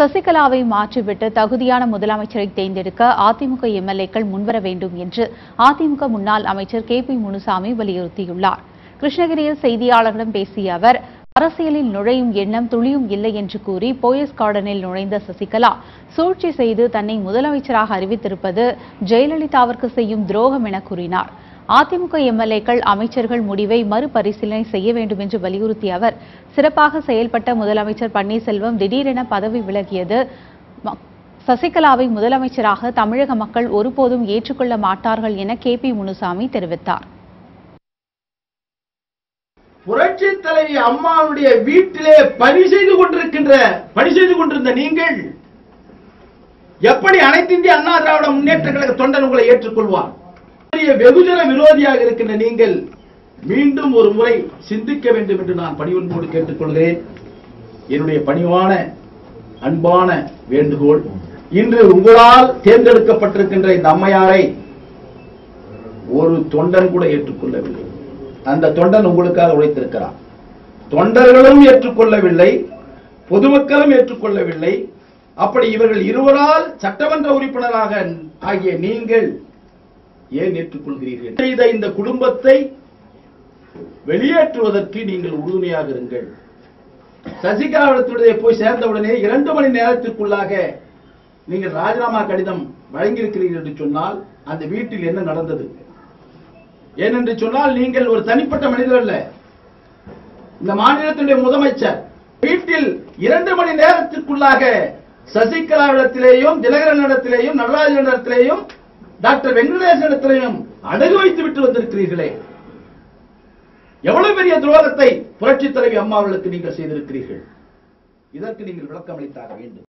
சசிகலாவை மாற்றிவிட்டு தகுதியான முதலமைச்சரை தேர்ந்தெடுக்க அதிமுக எம்எல்ஏக்கள் முன்வர வேண்டும் என்று அதிமுக முன்னாள் அமைச்சர் கே பி முனுசாமி வலியுறுத்தியுள்ளார் கிருஷ்ணகிரியில் செய்தியாளர்களிடம் பேசிய அவர் அரசியலில் நுழையும் எண்ணம் துளியும் இல்லை என்று கூறி போயஸ் கார்டனில் நுழைந்த சசிகலா சூழ்ச்சி செய்து தன்னை முதலமைச்சராக அறிவித்திருப்பது ஜெயலலிதாவிற்கு செய்யும் துரோகம் என கூறினார் அதிமுக எம்எல்ஏக்கள் அமைச்சர்கள் முடிவை மறுபரிசீலனை செய்ய வேண்டும் என்று வலியுறுத்திய அவர் சிறப்பாக செயல்பட்ட முதலமைச்சர் பன்னீர்செல்வம் திடீரென பதவி விலகியது ம- சசிகலாவை முதலமைச்சராக தமிழக மக்கள் ஒருபோதும் ஏற்றுக்கொள்ள மாட்டார்கள் என கே பி முனுசாமி தெரிவித்தார் புரட்சி தலைவி அம்மாவுடைய வீட்டிலே பணி செய்து கொண்டிருக்கின்ற பணி செய்து கொண்டிருந்த நீங்கள் எப்படி அனைத்து இந்திய அண்ணா திராவிட முன்னேற்ற கழக தொண்டன் உங்களை ஏற்றுக்கொள்வார் பெரிய வெகுஜன விரோதியாக இருக்கின்ற நீங்கள் மீண்டும் ஒரு முறை சிந்திக்க வேண்டும் என்று நான் பணிவன்போடு கேட்டுக்கொள்கிறேன் என்னுடைய பணிவான அன்பான வேண்டுகோள் இன்று உங்களால் தேர்ந்தெடுக்கப்பட்டிருக்கின்ற இந்த அம்மையாரை ஒரு தொண்டன் கூட ஏற்றுக்கொள்ளவில்லை அந்த தொண்டன் உங்களுக்காக உழைத்திருக்கிறார் தொண்டர்களும் ஏற்றுக்கொள்ளவில்லை பொதுமக்களும் ஏற்றுக்கொள்ளவில்லை அப்படி இவர்கள் இருவரால் சட்டமன்ற உறுப்பினராக ஆகிய நீங்கள் ஏன் ஏற்றுக்கொள்கிறீர்கள் செய்த இந்த குடும்பத்தை வெளியேற்றுவதற்கு நீங்கள் உறுதுணையாக இருங்கள் சசிகலாவிடத்துடைய போய் சேர்ந்தவுடனே இரண்டு மணி நேரத்திற்குள்ளாக நீங்கள் ராஜினாமா கடிதம் வழங்கியிருக்கிறீர்கள் என்று சொன்னால் அந்த வீட்டில் என்ன நடந்தது ஏனென்று சொன்னால் நீங்கள் ஒரு தனிப்பட்ட மனிதர் அல்ல இந்த மாநிலத்தினுடைய முதலமைச்சர் வீட்டில் இரண்டு மணி நேரத்திற்குள்ளாக சசிகலாவிடத்திலேயும் தினகரனிடத்திலேயும் நடராஜனிடத்திலேயும் டாக்டர் வெங்கடேசனிடத்திலேயும் அடகு வைத்து விட்டு வந்திருக்கிறீர்களே எவ்வளவு பெரிய துரோகத்தை புரட்சித் தலைவி அம்மா அவர்களுக்கு நீங்கள் செய்திருக்கிறீர்கள் இதற்கு நீங்கள் விளக்கம் அளித்தாக வேண்டும்